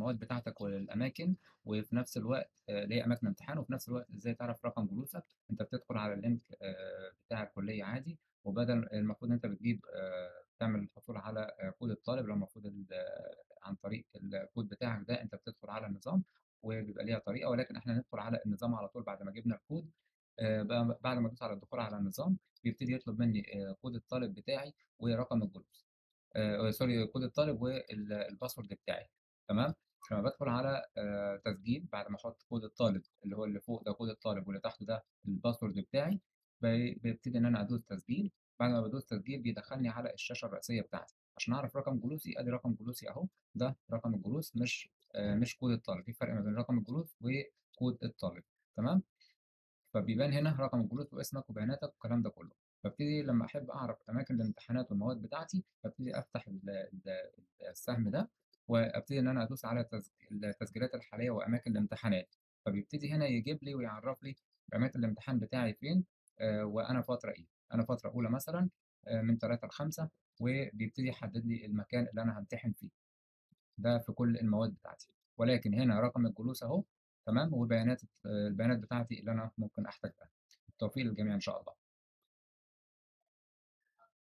المواد بتاعتك والأماكن، وفي نفس الوقت آآ اللي هي أماكن الامتحان، وفي نفس الوقت إزاي تعرف رقم جلوسك، أنت بتدخل على الlink آآ بتاع الكلية عادي، وبدل المفروض إن أنت بتجيب آآ تعمل الحصول على آآ كود الطالب اللي هو المفروض ال عن طريق الكود بتاعك ده أنت بتدخل على النظام، وبيبقى ليها طريقة، ولكن إحنا هندخل على النظام على طول بعد ما جبنا الكود، آآ ب بعد ما أدوس على الدخول على النظام، بيبتدي يطلب مني آآ كود الطالب بتاعي ورقم الجلوس، آآ sorry كود الطالب وال الpassword بتاعي تمام، لمّا بادخل على آآ تسجيل بعد ما أحط كود الطالب اللي هو اللي فوق ده كود الطالب واللي تحته ده الpassword بتاعي، ب بابتدي إن أنا أدوس تسجيل، بعد ما بادوس تسجيل بيدخّلني على الشاشة الرئيسية بتاعتي، عشان أعرف رقم جلوسي أدي رقم جلوسي أهو، ده رقم الجلوس مش آآ مش كود الطالب، في فرق ما بين رقم الجلوس وكود الطالب تمام، فبيبان هنا رقم الجلوس واسمك وبياناتك والكلام ده كله، بابتدي لمّا أحب أعرف أماكن الامتحانات والمواد بتاعتي، بابتدي أفتح ال ال السهم ده، وأبتدي إن أنا أدوس على تس التسجيلات الحالية وأماكن الامتحانات، فبيبتدي هنا يجيب لي ويعرّف لي أماكن الامتحان بتاعي فين، آآ وأنا فترة إيه، أنا فترة أولى مثلًا آآ من 3 ل5 وبيبتدي يحدد لي المكان اللي أنا هامتحن فيه، ده في كل المواد بتاعتي، ولكن هنا رقم الجلوس أهو تمام، وبيانات البيانات بتاعتي اللي أنا ممكن أحتاجها، بالتوفيق للجميع إن شاء الله.